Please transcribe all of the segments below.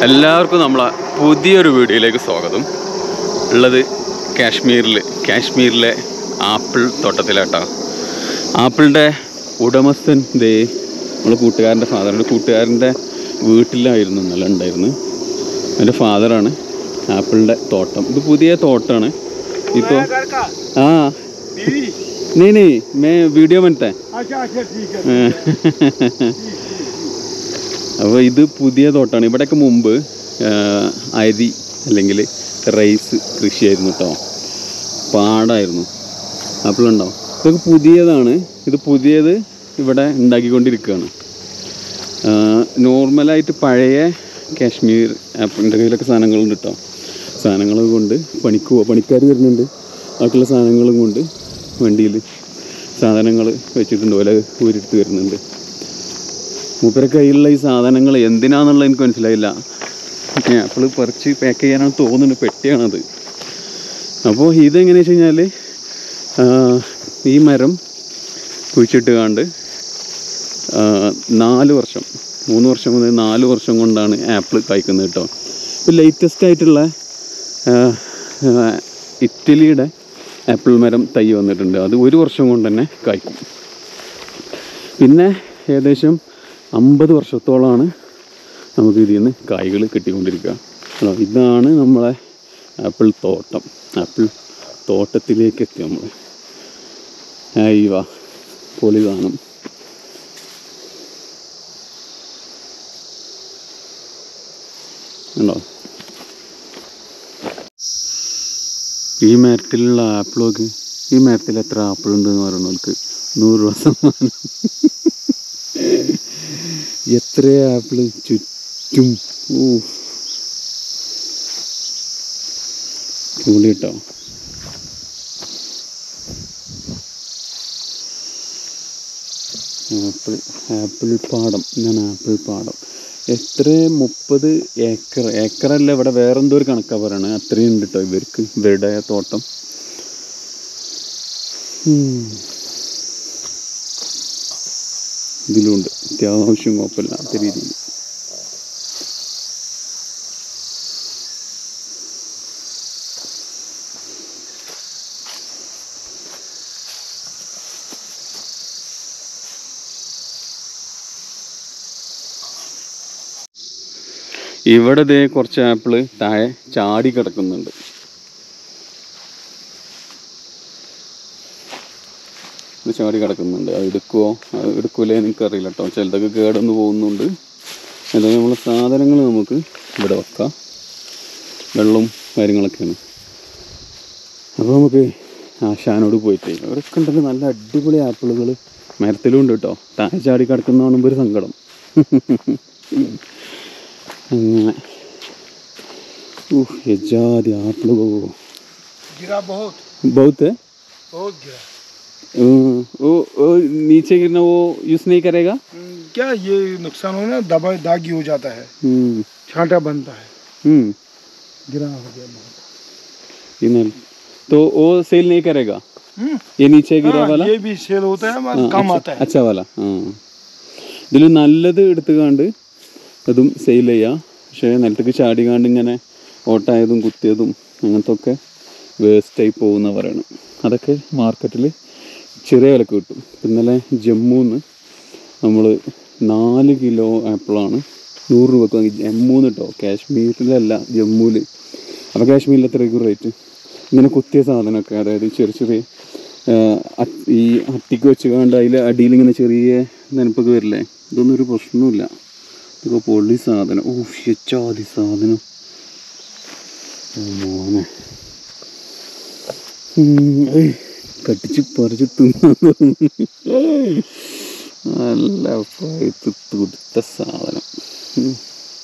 എല്ലാവർക്കും നമ്മളെ പുതിയൊരു വീഡിയോയിലേക്ക് സ്വാഗതം ഉള്ളത് കാശ്മീരിൽ കാശ്മീരിലെ ആപ്പിൾ തോട്ടത്തിലാട്ടോ ആപ്പിളിൻ്റെ ഉടമസ്ഥൻ ദേ നമ്മളെ കൂട്ടുകാരൻ്റെ ഫാദറിൻ്റെ കൂട്ടുകാരൻ്റെ വീട്ടിലായിരുന്നു ഇന്നലെ ഉണ്ടായിരുന്നു എൻ്റെ ഫാദറാണ് ആപ്പിളിൻ്റെ തോട്ടം ഇത് പുതിയ തോട്ടമാണ് ഇപ്പോൾ घर का ആ बीवी നീ നീ മേ വീഡിയോ മനത്തെ अच्छा अच्छा ठीक है അപ്പോൾ ഇത് പുതിയ തോട്ടമാണ് ഇവിടെയൊക്കെ മുമ്പ് ആ, അരി അല്ലെങ്കിൽ റൈസ് കൃഷിയായിരുന്നു കേട്ടോ പാടായിരുന്നു ആപ്പിളുണ്ടോ ഇതൊക്കെ പുതിയതാണ് ഇത് പുതിയത് ഇവിടെ ഉണ്ടാക്കിക്കൊണ്ടിരിക്കുകയാണ് നോർമലായിട്ട് പഴയ കാശ്മീർ ആപ്പിളിൻ്റെ കയ്യിലൊക്കെ സാധനങ്ങളുണ്ട് കേട്ടോ സാധനങ്ങൾ കൊണ്ട് പണിക്ക് പോവാ പണിക്കാർ വരുന്നുണ്ട് ബാക്കിയുള്ള സാധനങ്ങളും കൊണ്ട് വണ്ടിയിൽ സാധനങ്ങൾ വെച്ചിട്ടുണ്ട് പോലെ ഊരിട്ട് വരുന്നുണ്ട് മൂപ്പരെ കയ്യിലുള്ള ഈ സാധനങ്ങൾ എന്തിനാന്നുള്ളത് എനിക്ക് മനസ്സിലായില്ല ആപ്പിൾ പറിച്ച് പാക്ക് ചെയ്യാനാണ് തോന്നുന്നത് പെട്ടിയാണത് അപ്പോൾ ഇതെങ്ങനെയാണെന്ന് വെച്ച് കഴിഞ്ഞാൽ ഈ മരം കുഴിച്ചിട്ട് കണ്ട് നാല് വർഷം മൂന്ന് വർഷം മുതൽ നാല് വർഷം കൊണ്ടാണ് ആപ്പിൾ കായ്ക്കുന്നത് കേട്ടോ ഇപ്പോൾ ലേറ്റസ്റ്റ് ആയിട്ടുള്ള ആ, ആ, ഇറ്റലിയുടെ ആപ്പിൾ മരം തൈ വന്നിട്ടുണ്ട് അത് ഒരു വർഷം കൊണ്ട് തന്നെ കായ്ക്കും പിന്നെ ഏകദേശം അമ്പത് വർഷത്തോളമാണ് നമുക്ക് ഇതിൽ നിന്ന് കായ്കൾ കിട്ടിക്കൊണ്ടിരിക്കുക ആണോ ഇതാണ് നമ്മളെ ആപ്പിൾ തോട്ടം ആപ്പിൾ തോട്ടത്തിലേക്ക് എത്തി നമ്മൾ അയ്യവ പൊളി കാണും ഉണ്ടോ ഈ മരത്തിലുള്ള ആപ്പിളൊക്കെ ഈ മരത്തിൽ എത്ര ആപ്പിൾ ഉണ്ടെന്ന് പറയുന്നവർക്ക് നൂറ് രൂപ സമ്മാനം എത്ര ആപ്പിള് ചുറ്റും ഓ പൊളി കേട്ടോ ആപ്പിൾ ആപ്പിൾ പാടം ഞാൻ ആപ്പിൾ പാടം എത്ര മുപ്പത് ഏക്കർ ഏക്കറല്ല ഇവിടെ വേറെന്തോ ഒരു കണക്കാ പറയണേ അത്രയും ഉണ്ട് കേട്ടോ ഇവർക്ക് ഇവരുടെ തോട്ടം ഉം. ഇതിലുണ്ട് അത്യാവശ്യം കുഴപ്പമില്ലാത്ത രീതിയിൽ ഇവിടെ ദേ കുറച്ച് ആപ്പിള് താഴെ ചാടി കിടക്കുന്നുണ്ട് ഇത് ചാടി കിടക്കുന്നുണ്ട് അത് എടുക്കുമോ അത് എടുക്കൂലേ എനിക്കറിയില്ല കേട്ടോ ചിലതൊക്കെ കേടൊന്ന് പോകുന്നുണ്ട് അല്ലെങ്കിൽ നമ്മളെ സാധനങ്ങൾ നമുക്ക് ഇവിടെ വെക്കാം വെള്ളവും കാര്യങ്ങളൊക്കെയാണ് അപ്പോൾ നമുക്ക് ആശാനോട് പോയിട്ട് അവരൊക്കെ ഉണ്ടല്ലോ നല്ല അടിപൊളി ആപ്പിളുകൾ മരത്തിലും ഉണ്ട് കേട്ടോ താഴെ ചാടി കിടക്കുന്ന കാണുമ്പോൾ ഒരു സങ്കടം അങ്ങനെ ഊഹ് യജാതി ആപ്പിൾ गिरा बहुत बहुत है बहुत गिरा हम्म, वो वो नीचे गिरना वो यूज नहीं करेगा हम्म, क्या ये नुकसान हो ना दबा दागी हो जाता है हम्म, छांटा बनता है हम्म, गिरा हो गया बहुत ये नहीं तो वो सेल नहीं करेगा हम्म, ये नीचे गिरा हाँ, वाला ये भी सेल होता है ആ, मगर कम അച്ച- आता है അച്ച വാല ആ ഇതിൽ നല്ലത് എടുത്തുകാണ്ട് അതും സെയിൽ ചെയ്യാം പക്ഷേ നിലത്തേക്ക് ചാടികാണ്ട് ഇങ്ങനെ ഓട്ടായതും കുത്തിയതും അങ്ങനത്തെ ഒക്കെ വേസ്റ്റായി പോകുന്ന പറയണം അതൊക്കെ മാർക്കറ്റിൽ ചെറിയ വിലക്ക് കിട്ടും ഇന്നലെ ജമ്മുന്ന് നമ്മൾ നാല് കിലോ ആപ്പിളാണ് നൂറ് രൂപക്ക് വാങ്ങി ജമ്മുന്ന് കേട്ടോ കാശ്മീരിലല്ല ജമ്മുവിൽ അപ്പോൾ കാശ്മീരിൽ എത്രയ്ക്കും റേറ്റ് ഇങ്ങനെ കുത്തിയ സാധനമൊക്കെ അതായത് ചെറിയ ചെറിയ ആ, അ- ഈ അട്ടിക്ക് വെച്ച് കണ്ട് അതിൽ അടിയിൽ ഇങ്ങനെ ചെറിയ നനപ്പൊക്കെ വരില്ലേ ഇതൊന്നും ഒരു പ്രശ്നവുമില്ല ഇതൊക്കെ പൊള്ളി സാധനം ഓ ഷെച്ചാതി സാധനം ഓ മോനെ ഉം, ഏയ്, കടിച്ച് പറിച്ച് തിന്നാൻ തോന്നുന്നു. ഏയ്, നല്ല പഴുത്ത് തുടുത്ത സാധനം ഉം.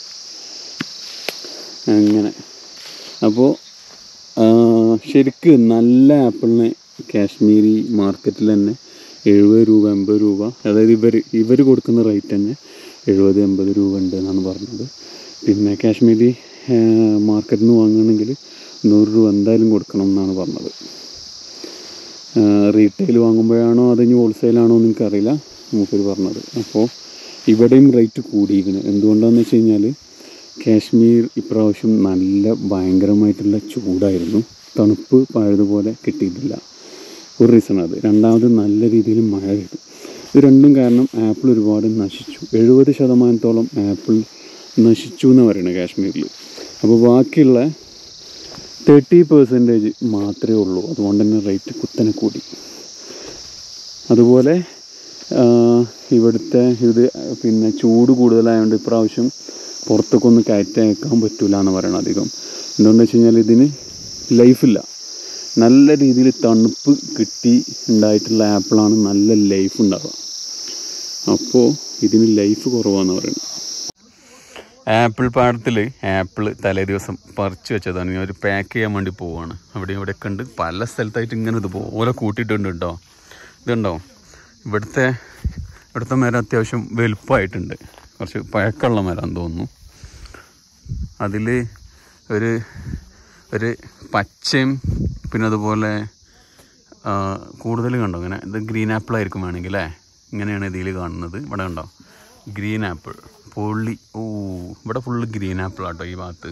അങ്ങനെ അപ്പോൾ ശരിക്ക് നല്ല ആപ്പിളിന് കാശ്മീരി മാർക്കറ്റിൽ തന്നെ എഴുപത് രൂപ എൺപത് രൂപ അതായത് ഇവർ ഇവർ കൊടുക്കുന്ന റേറ്റ് തന്നെ എഴുപത് എൺപത് രൂപ ഉണ്ട് എന്നാണ് പറഞ്ഞത് പിന്നെ കാശ്മീരി മാർക്കറ്റിൽ നിന്ന് വാങ്ങുകയാണെങ്കിൽ നൂറ് രൂപ എന്തായാലും കൊടുക്കണം എന്നാണ് പറഞ്ഞത് റീറ്റെയിൽ വാങ്ങുമ്പോഴാണോ അത് ഇനി ഹോൾസെയിലാണോ എന്ന് എനിക്കറിയില്ല മൂപ്പര് പറഞ്ഞത് അപ്പോൾ ഇവിടെയും റേറ്റ് കൂടിയിരിക്കുന്നത് എന്തുകൊണ്ടാണെന്ന് വെച്ച് കഴിഞ്ഞാൽ കാശ്മീർ ഇപ്രാവശ്യം നല്ല ഭയങ്കരമായിട്ടുള്ള ചൂടായിരുന്നു തണുപ്പ് പഴയതുപോലെ കിട്ടിയിട്ടില്ല ഒരു റീസൺ അത് രണ്ടാമത് നല്ല രീതിയിൽ മഴ പെയ്തു ഇത് രണ്ടും കാരണം ആപ്പിൾ ഒരുപാട് നശിച്ചു എഴുപത് ശതമാനത്തോളം ആപ്പിൾ നശിച്ചു എന്ന് പറയുന്നത് കാശ്മീരിൽ അപ്പോൾ ബാക്കിയുള്ള തേർട്ടി പെർസെൻറ്റേജ് മാത്രമേ ഉള്ളൂ അതുകൊണ്ട് തന്നെ റേറ്റ് കുത്തനെ കൂടി അതുപോലെ ആ, ഇവിടുത്തെ ഇത് പിന്നെ ചൂട് കൂടുതലായതുകൊണ്ട് ഇപ്രാവശ്യം പുറത്തേക്കൊന്നും കയറ്റി അയക്കാൻ പറ്റില്ല എന്ന് പറയണം അധികം എന്തുകൊണ്ടെന്ന് വെച്ച് കഴിഞ്ഞാൽ ഇതിന് ലൈഫില്ല നല്ല രീതിയിൽ തണുപ്പ് കിട്ടി ഉണ്ടായിട്ടുള്ള ആപ്പിളാണ് നല്ല ലൈഫ് ഉണ്ടാവുക അപ്പോൾ ഇതിന് ലൈഫ് കുറവാന്ന് പറയുന്നത് ആപ്പിൾ പാടത്തിൽ ആപ്പിൾ തലേ ദിവസം പറിച്ചു വെച്ചതാണ് ഞാൻ ഒരു പാക്ക് ചെയ്യാൻ വേണ്ടി പോവാണ് അവിടെ ഇവിടെ ഒക്കെ ഉണ്ട് പല സ്ഥലത്തായിട്ട് ഇങ്ങനെ ഇതുപോലെ കൂട്ടിയിട്ടുണ്ട് കേട്ടോ ഇതുണ്ടോ ഇവിടുത്തെ ഇവിടുത്തെ മരം അത്യാവശ്യം വലുപ്പമായിട്ടുണ്ട് കുറച്ച് പഴക്കമുള്ള മരം തോന്നുന്നു അതിൽ ഒരു ഒരു പച്ചയും പിന്നെ അതുപോലെ കൂടുതൽ കണ്ടോ ഇങ്ങനെ ഇത് ഗ്രീൻ ആപ്പിൾ ആയിരിക്കും വേണമെങ്കിൽ അല്ലേ ഇങ്ങനെയാണ് ഇതിൽ കാണുന്നത് ഇവിടെ കണ്ടോ ഗ്രീൻ ആപ്പിൾ പൊള്ളി ഓ ഇവിടെ ഫുള്ള് ഗ്രീൻ ആപ്പിൾ ആട്ടോ ഈ ഭാഗത്ത്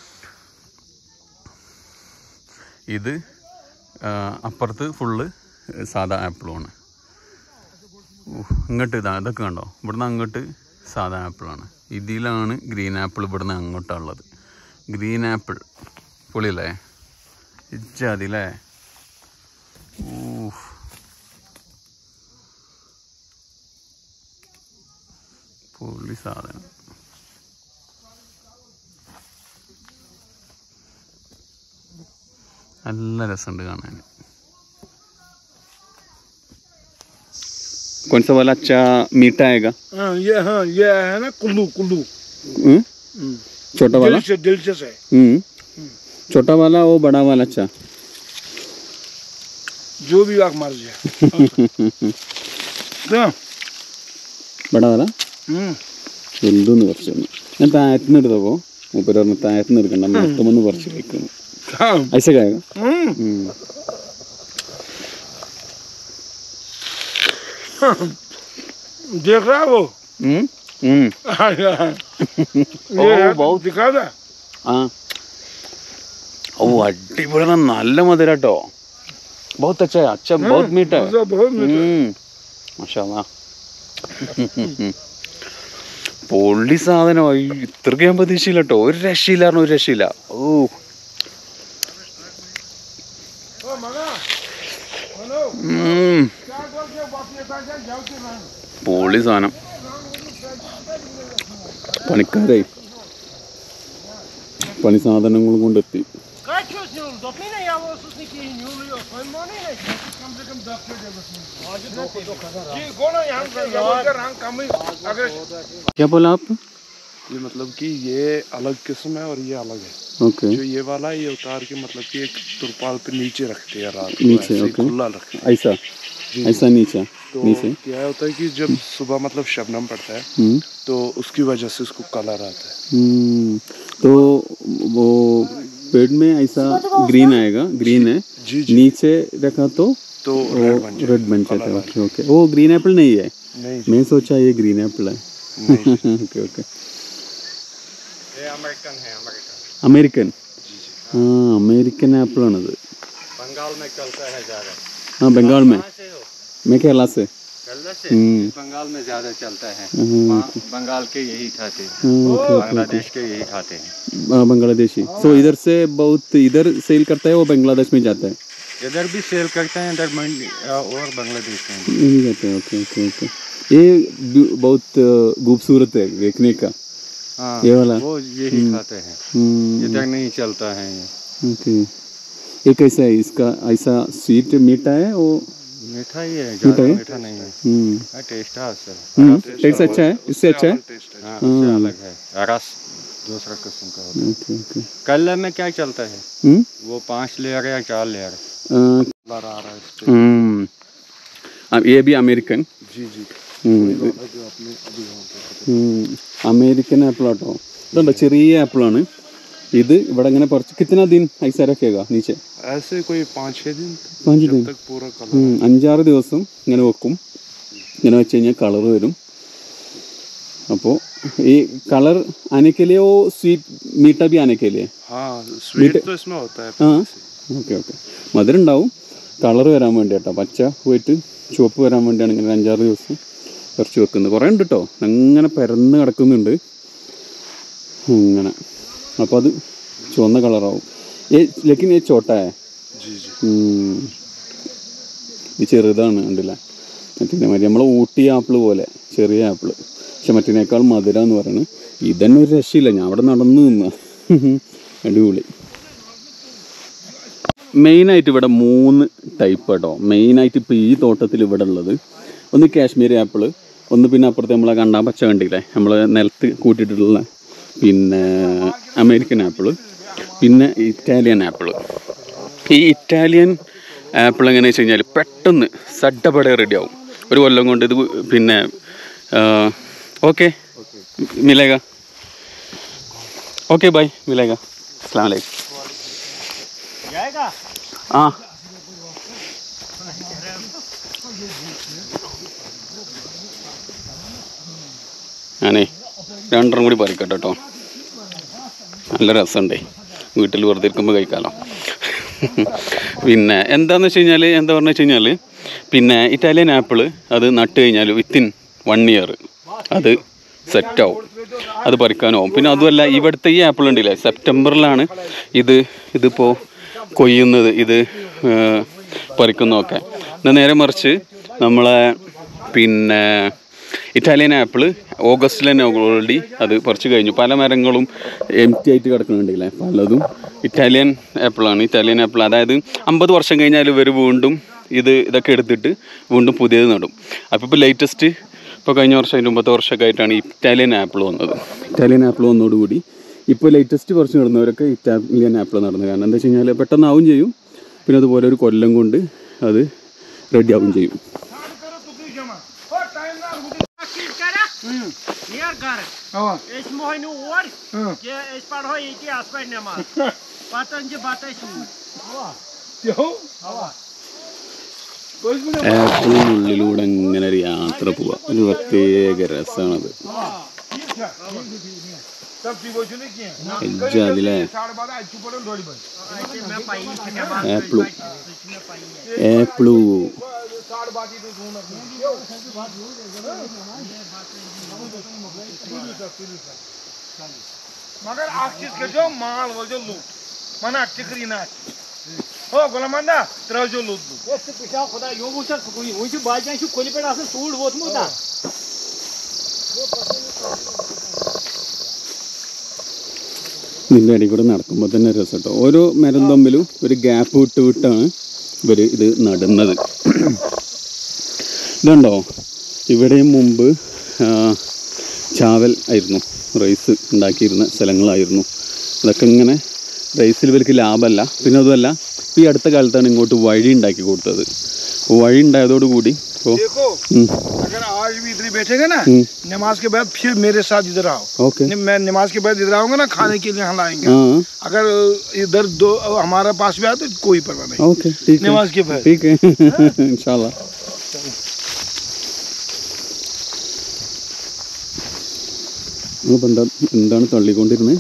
ഇത് ആ, അപ്പുറത്ത് ഫുള്ള് സാധാ ആപ്പിളുമാണ് ഓ, ഇങ്ങോട്ട് ഇതാ ഇതൊക്കെ കണ്ടോ ഇവിടുന്ന് അങ്ങോട്ട് സാധാ ആപ്പിളാണ് ഇതിലാണ് ഗ്രീൻ ആപ്പിൾ ഇവിടുന്ന് അങ്ങോട്ടുള്ളത് ഗ്രീൻ ആപ്പിൾ പൊളിയല്ലേ ഇജ്ജാതില്ലേ ഊ പൊളി സാധനം നല്ല രസമുണ്ട് കാണാൻ कौन सा वाला अच्छा मीठा आएगा हाँ ये हाँ ये है ना कुल्लू कुल्लू हम्म? छोटा वाला दिलचस्प दिलचस्प है हम्म छोटा वाला वो बड़ा वाला अच्छा जो भी आप मर्जी है हाँ, ബടാ വാല हम्म, വലുതെന്ന് പറിച്ചു തന്നു ഞാൻ താഴത്തുനിന്ന് എടുത്തപ്പോൾ മൂപ്പര് പറഞ്ഞു താഴത്തുനിന്ന് എടുക്കണ്ട മൊത്തം ഒന്ന് പറിച്ച് കഴിക്കുന്നു हाँ, ऐसे खाएगा हम्म, हम्म देख रहा है वो हम्म हम्म हाँ, हाँ। ओ, ये है, बहुत- दिखा था ആ ഓ അടിപൊളിയാണ് നല്ല മധുര കേട്ടോ बहुत अच्छा है अच्छा बहुत मीठा है मजा बहुत मीठा है। ഉം. മാഷാല്ലാ. പൊള്ളി സാധനമായി ഇത്രയ്ക്ക് ഞാൻ പ്രതീക്ഷയില്ല കേട്ടോ ഒരു രക്ഷയില്ലായിരുന്നു ഒരു രക്ഷയില്ല ഓ ओ, मगा, मनो, ഉം. क्या करके वापस आ जा, जाओ के रंग। പൊള്ളി സാധനം പണിക്കാരായി പണി സാധനങ്ങളും കൊണ്ടെത്തി Kaç çözüyorsun? Dopine ya o sus ki yürüyor. Koyma ne? कम से कम दस के जगह आज दो को दो जी कौन है यहाँ पे यहाँ का रंग कम ही अगर क्या बोला आप ये मतलब कि ये अलग किस्म है और ये अलग है ओके जो ये वाला है, ये उतार के मतलब कि एक तुरपाल पे नीचे रखते हैं रात को नीचे, ऐसे ही ओके। खुला रखते हैं ऐसा जी, ऐसा नीचा तो नीचे क्या होता है कि जब सुबह मतलब शबनम पड़ता है हम्म तो उसकी वजह से इसको कलर आता है हम्म, तो वो पेड़ में ऐसा ग्रीन आएगा ग्रीन है जी जी नीचे रखा तो तो वो रेड बन रेड बन colour जाता है आ ओके ओके वो ग्रीन एप्पल नहीं है नहीं जी, मैं सोचा ये ग्रीन एप्पल है नहीं ओके ओके अमेरिकन हाँ अमेरिकन एप्पल ആണത് बंगाल में चलता है ज़्यादा हाँ बंगाल में से हो मैं केरला से केरला से हम्म बंगाल में ज़्यादा चलता है हाँ, वहाँ बंगाल के यही खाते हैं हाँ, ओके ओके बांग्लादेश के यही खाते हैं हाँ, बांग्लादेशी सो इधर से बहुत इधर सेल करता है वो बांग्लादेश में जाता है इधर भी सेल करते हैं इधर मंडी और बांग्लादेश में भी। नहीं जाते हैं ओके ओके ओके ये बी- बहुत अ, खूबसूरत है देखने का हाँ ये वाला वो यही खाते हैं हम्म, इधर नहीं चलता है ये ओके ये कैसा है इसका ऐसा स्वीट मीठा है वो मीठा ही है मीठा ज़्यादा है? मीठा नहीं है हम्म हाँ, टेस्ट है असर हम्म, टेस्ट अच्छा है इससे अच्छा है टेस्ट है हाँ उससे अलग है रस दूसरा किस्म का होता है ओके ओके केरला में क्या चलता है हम्म वो पांच लेयर या चार लेयर अ, कलर आ रहा है इस पे हम्म अब ये भी अमेरिकन जी जी हम्म, वाला जो आपने अभी यहाँ पे ഉം. അമേരിക്കൻ ആപ്പിൾ ആട്ടോ ഇതുണ്ടോ ചെറിയ ആപ്പിളാണ് ഇത് ഇവിടെ ഇങ്ങനെ പറിച്ച് കിത്തന ദിൻ ഐസ രക്കേगा നീച്ചെ ऐसे कोई पाँच छः दिन പാഞ്ച് ദിൻ जब तक पूरा कलर ഉം, അഞ്ചാറ് ദിവസം ഇങ്ങനെ വെക്കും ഇങ്ങനെ വെച്ച് കഴിഞ്ഞാൽ കളർ വരും അപ്പോൾ ഈ കളർ आने के लिए वो स्वीट मीठा भी आने के लिए हाँ स्वीट तो इसमें होता है ആ ഓക്കെ ഓക്കെ മധുരം ഉണ്ടാവും കളർ വരാൻ വേണ്ടി കേട്ടോ പച്ച പോയിട്ട് ചുവപ്പ് വരാൻ വേണ്ടിയാണ് ഇങ്ങനെ ഒരു അഞ്ചാറ് ദിവസം കുറച്ച് വെക്കുന്നത് കുറേ ഉണ്ട് കേട്ടോ അങ്ങനെ പരന്ന് കിടക്കുന്നുണ്ട് അങ്ങനെ അപ്പോൾ അത് ചുവന്ന കളറാവും ഏ ലെക്കിൻ ഏ ചോട്ടായ जी जी ഉം. ഇത് ചെറുതാണ് കണ്ടില്ല മറ്റേ മതി നമ്മളെ ഊട്ടി ആപ്പിൾ പോലെ ചെറിയ ആപ്പിൾ പക്ഷെ മറ്റേനേക്കാൾ മധുരം എന്ന് പറയുന്നത് ഇതന്നെ ഒരു രക്ഷയില്ല ഞാൻ അവിടെ നടന്നു നിന്ന അടിപൊളി മെയിനായിട്ട് ഇവിടെ മൂന്ന് ടൈപ്പ് കേട്ടോ മെയിനായിട്ട് ഇപ്പോൾ ഈ തോട്ടത്തിൽ ഇവിടെ ഉള്ളത് ഒന്ന് കാശ്മീരി ആപ്പിൾ ഒന്ന് പിന്നെ അപ്പുറത്ത് നമ്മളെ കണ്ടാൻ പച്ച കണ്ടില്ലേ നമ്മൾ നിലത്ത് കൂട്ടിയിട്ടുള്ള പിന്നെ അമേരിക്കൻ ആപ്പിൾ പിന്നെ ഇറ്റാലിയൻ ആപ്പിൾ ഈ ഇറ്റാലിയൻ ആപ്പിൾ എങ്ങനെയാണെന്ന് വെച്ച് കഴിഞ്ഞാൽ പെട്ടെന്ന് സഡ്ഡപടെ റെഡി ആവും ഒരു കൊല്ലം കൊണ്ട് ഇത് പിന്നെ ഓക്കെ മിലേഗ ഓക്കെ ബൈ മിലേഗ അസ്ലാം വലൈക്കും जाएगा ആ ഞാനേ രണ്ടെണ്ണം കൂടി പറിക്കട്ടെ കേട്ടോ നല്ല രസമുണ്ടേ വീട്ടിൽ വെറുതെ ഇരിക്കുമ്പോൾ കഴിക്കാമല്ലോ പിന്നെ എന്താന്ന് വെച്ച് കഴിഞ്ഞാൽ എന്താ പറഞ്ഞു വെച്ച് കഴിഞ്ഞാൽ പിന്നെ ഇറ്റാലിയൻ ആപ്പിൾ അത് നട്ട് കഴിഞ്ഞാൽ വിത്തിൻ വൺ ഇയർ അത് സെറ്റാവും അത് പറിക്കാനാവും പിന്നെ അതുമല്ല ഇവിടുത്തെ ഈ ആപ്പിൾ ഉണ്ടല്ലേ സെപ്റ്റംബറിലാണ് ഇത് ഇതിപ്പോൾ കൊയ്യുന്നത് ഇത് ഏർ, പറിക്കുന്നതൊക്കെ എന്നാൽ നേരെ മറിച്ച് നമ്മളെ പിന്നെ ഇറ്റാലിയൻ ആപ്പിൾ ഓഗസ്റ്റിൽ തന്നെ ഓൾറെഡി അത് പറിച്ചു കഴിഞ്ഞു പല മരങ്ങളും എം ടി ആയിട്ട് കിടക്കുന്നുണ്ടല്ലേ പലതും ഇറ്റാലിയൻ ആപ്പിളാണ് ഇറ്റാലിയൻ ആപ്പിൾ അതായത് അമ്പത് വർഷം കഴിഞ്ഞാൽ ഇവർ വീണ്ടും ഇത് ഇതൊക്കെ എടുത്തിട്ട് വീണ്ടും പുതിയത് നടും അപ്പോൾ ഇപ്പോൾ ലേറ്റസ്റ്റ് ഇപ്പോൾ കഴിഞ്ഞ വർഷം അതിൻ്റെ മുമ്പത്തെ വർഷമൊക്കെ ആയിട്ടാണ് ഇറ്റാലിയൻ ആപ്പിൾ വന്നത് ഇറ്റാലിയൻ ആപ്പിൾ വന്നതോടുകൂടി ഇപ്പോൾ ലേറ്റസ്റ്റ് കുറച്ച് നടുന്നവരൊക്കെ ഇറ്റാലിയൻ ആപ്പിൾ നടന്നു കാരണം എന്താ വെച്ച് കഴിഞ്ഞാൽ പെട്ടെന്നാവും ചെയ്യും പിന്നെ അതുപോലെ ഒരു കൊല്ലം കൊണ്ട് അത് റെഡി ആവും ചെയ്യും Hier gar. Ich moin oor. Je is par hoy iki aspai nema. Patan je batai su. ആപ്പിളിനുള്ളിലൂടെ ഇങ്ങനെ ഒരു യാത്ര പോവാ ഒരു പ്രത്യേക രസമാണത് सब ठीक हो चुने की. എജ്ജാതിലെ साढ़े बारह आज चुप रहो थोड़ी बस. मैं पाई के ആപ്പിളും ആപ്പിളു साढ़े बाकी तो दूना. मगर आप चीज के जो माल वो जो लूट मना टिकरी ना हो गुलामंदा त्रो जो लूट लूट Esse puxar o rodar jogo, você foi muito baixo, a gente colhe pedaço sul, o outro mudar. ഇതിൻ്റെ ഇടയിൽ കൂടെ നടക്കുമ്പോൾ തന്നെ രസം കേട്ടോ ഓരോ മരം തമ്മിലും ഒരു ഗ്യാപ്പ് വിട്ട് വിട്ടാണ് ഇവർ ഇത് നടുന്നത് ഇതുണ്ടോ ഇവിടെയും മുമ്പ് ആ, ചാവൽ ആയിരുന്നു റൈസ് ഉണ്ടാക്കിയിരുന്ന സ്ഥലങ്ങളായിരുന്നു അതൊക്കെ ഇങ്ങനെ റൈസിൽ ഇവർക്ക് ലാഭമല്ല പിന്നെ അതുമല്ല ഈ അടുത്ത കാലത്താണ് ഇങ്ങോട്ട് വഴി ഉണ്ടാക്കി കൊടുത്തത് വഴി ഉണ്ടായതോടുകൂടി ഇപ്പോൾ देखो अगर आज भी इधर ही बैठेगा ना हम्म। नमाज के बाद फिर मेरे साथ इधर आओ ഓക്കെ नि- मैं नमाज के बाद इधर आऊंगा ना खाने के लिए यहाँ लाएंगे ആ अगर इधर दो हमारे पास भी आए तो कोई परवाह नहीं ഓക്കെ ठीक है नमाज के बाद ठीक है इंशाल्लाह നിങ്ങളിപ്പോൾ എന്താ എന്താണ് തള്ളിക്കൊണ്ടിരുന്നത്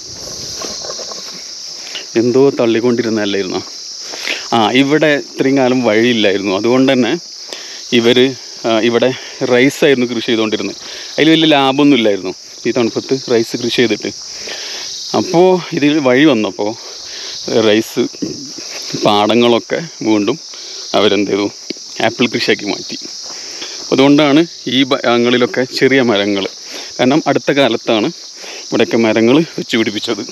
എന്തോ തള്ളിക്കൊണ്ടിരുന്നല്ലായിരുന്നോ ആ ഇവിടെ ഇത്രയും കാലം വഴിയില്ലായിരുന്നു അതുകൊണ്ട് തന്നെ ഇവർ ഇവിടെ റൈസ് ആയിരുന്നു കൃഷി ചെയ്തുകൊണ്ടിരുന്നത് അതിൽ വലിയ ലാഭമൊന്നും ഇല്ലായിരുന്നു ഈ തണുപ്പത്ത് റൈസ് കൃഷി ചെയ്തിട്ട് അപ്പോൾ ഇതിൽ വഴി വന്നപ്പോൾ റൈസ് പാടങ്ങളൊക്കെ വീണ്ടും അവരെന്ത് ചെയ്തു ആപ്പിൾ കൃഷിയാക്കി മാറ്റി അതുകൊണ്ടാണ് ഈ ഭാഗങ്ങളിലൊക്കെ ചെറിയ മരങ്ങൾ കാരണം അടുത്ത കാലത്താണ് ഇവിടെയൊക്കെ മരങ്ങൾ വെച്ച് പിടിപ്പിച്ചത്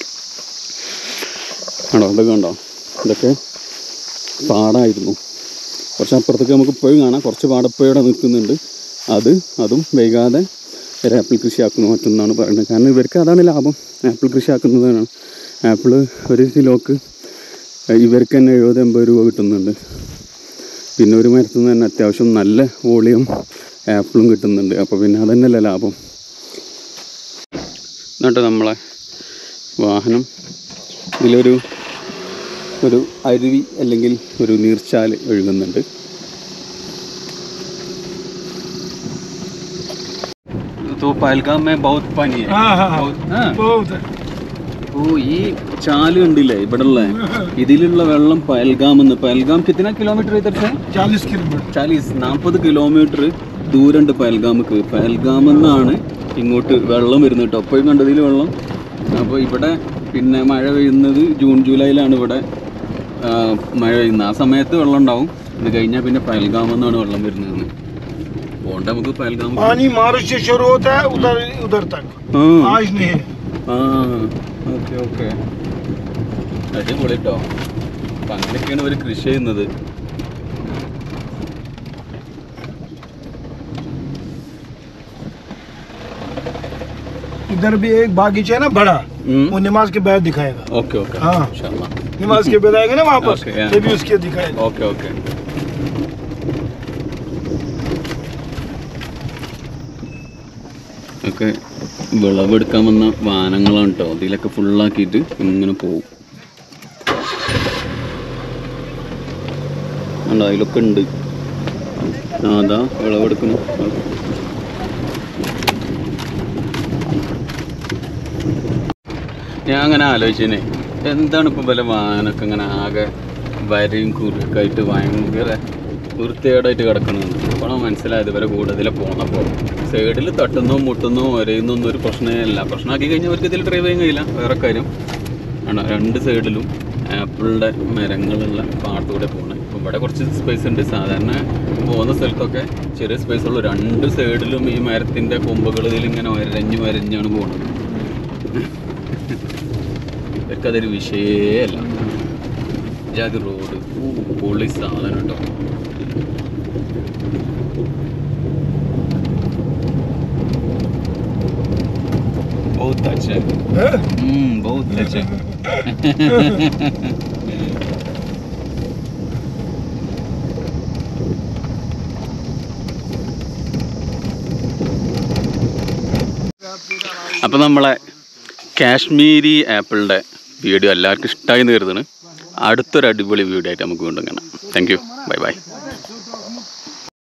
ആണോ ഇതൊക്കെ കണ്ടോ ഇതൊക്കെ പാടായിരുന്നു കുറച്ച് അപ്പുറത്തേക്ക് നമുക്ക് ഇപ്പോഴും കാണാം കുറച്ച് പാടപ്പുഴയുടെ നിൽക്കുന്നുണ്ട് അത് അതും വൈകാതെ ഒരു ആപ്പിൾ കൃഷി ആക്കുന്നു മറ്റൊന്നാണ് പറയുന്നത് കാരണം ഇവർക്ക് അതാണ് ലാഭം ആപ്പിൾ കൃഷി ആക്കുന്നതാണ് ആപ്പിൾ ഒരു കിലോക്ക് ഇവർക്ക് തന്നെ എഴുപത് എൺപത് രൂപ കിട്ടുന്നുണ്ട് പിന്നെ ഒരു മരത്തിൽ നിന്ന് തന്നെ അത്യാവശ്യം നല്ല വോളിയം ആപ്പിളും കിട്ടുന്നുണ്ട് അപ്പോൾ പിന്നെ അതന്നെയല്ലേ ലാഭം എന്നിട്ട് നമ്മളെ വാഹനം ഇതിലൊരു ഒരു അരുവി അല്ലെങ്കിൽ ഒരു നീർച്ചാൽ ഒഴുകുന്നുണ്ട് तो पहलगाम में बहुत पानी है हाँ हाँ हाँ बहुत हाँ बहुत है ഓ ഈ ചാല് കണ്ടില്ലേ ഇവിടെ ഉള്ള ഇതിലുള്ള വെള്ളം പഹൽഗാം എന്ന് പഹൽഗാം കിतना കിലോമീറ്റർ ഇതർ സെ चालीस किलोमीटर ചാലീസ് നാൽപ്പത് കിലോമീറ്റർ ദൂരമുണ്ട് പഹൽഗാമുക്ക് പഹൽഗാം എന്നാണ് ഇങ്ങോട്ട് വെള്ളം വരുന്നത് കേട്ടോ അപ്പോഴും കണ്ടതിൽ വെള്ളം അപ്പോൾ ഇവിടെ പിന്നെ മഴ പെയ്യുന്നത് ജൂൺ ജൂലൈയിലാണ് ഇവിടെ ആ, മഴ പെയ്യുന്നത് ആ സമയത്ത് വെള്ളം ഉണ്ടാവും ഇത് കഴിഞ്ഞാൽ പിന്നെ പഹൽഗാം എന്നാണ് വെള്ളം വരുന്നത് പോണ്ട നമുക്ക് പഹൽഗാം पानी मार्च से शुरू होता है उधर उधर तक ആ आज नहीं है ആ ഓക്കെ ഓക്കെ അടിപൊളി കേട്ടോ അപ്പം അങ്ങനെയൊക്കെയാണ് ഇവർ കൃഷി ചെയ്യുന്നത് इधर भी एक बागीचा है ना बड़ा ഉം. वो नमाज के बाद दिखाएगा ഓക്കെ ഓക്കെ हाँ ഇൻഷാല്ലാ. नमाज के बाद आएगा ना वापस Okay, yeah. ये भी उसके दिखाएगा ഓക്കെ ഓക്കെ ഒക്കെ വിളവെടുക്കാൻ വന്ന വാഹനങ്ങളാണ് കേട്ടോ ഇതിലൊക്കെ ഫുള്ളാക്കിയിട്ട് ഇങ്ങനെ പോകും ഉണ്ടോ അതിലൊക്കെ ഉണ്ട് ആ അതാ വിളവെടുക്കണം ഞാൻ അങ്ങനെ ആലോചിച്ചേ എന്താണ് ഇപ്പം വല്ല വാഹനമൊക്കെ ഇങ്ങനെ ആകെ വരയും കുറുക്കൊക്കെ ആയിട്ട് ഭയങ്കര വൃത്തികേടായിട്ട് കിടക്കണമെന്ന് അപ്പോഴാണ് മനസ്സിലായത് ഇവരെ കൂടുതൽ പോണപ്പോൾ സൈഡിൽ തട്ടുന്നോ മുട്ടുന്നോ ഒരയുന്നോ ഒന്നും ഒരു പ്രശ്നമേ അല്ല പ്രശ്നമാക്കി കഴിഞ്ഞാൽ അവർക്ക് ഇതിൽ ഡ്രൈവ് ചെയ്യാൻ കഴിയില്ല വേറെ കാര്യം ആണ് രണ്ട് സൈഡിലും ആപ്പിളിൻ്റെ മരങ്ങളുള്ള പാട്ടുകൂടെ പോകണേ ഇപ്പം ഇവിടെ കുറച്ച് സ്പേസ് ഉണ്ട് സാധാരണ പോകുന്ന സ്ഥലത്തൊക്കെ ചെറിയ സ്പേസ് ഉള്ളൂ രണ്ട് സൈഡിലും ഈ മരത്തിൻ്റെ കൊമ്പുകൾ ഇതിലിങ്ങനെ വരഞ്ഞ് വരഞ്ഞാണ് പോകുന്നത് ഇവർക്കതൊരു വിഷയമല്ല ജാതി റോഡ് ഊ, പൊളി സാധനം കേട്ടോ बहुत अच्छा है हैं? हम्म बहुत अच्छा है അപ്പം നമ്മളെ കാശ്മീരി ആപ്പിളിൻ്റെ വീഡിയോ എല്ലാവർക്കും ഇഷ്ടമായി എന്ന് കരുതുന്നു അടുത്തൊരു അടിപൊളി വീഡിയോ ആയിട്ട് നമുക്ക് വീണ്ടും കാണാം താങ്ക് യു ബൈ ബൈ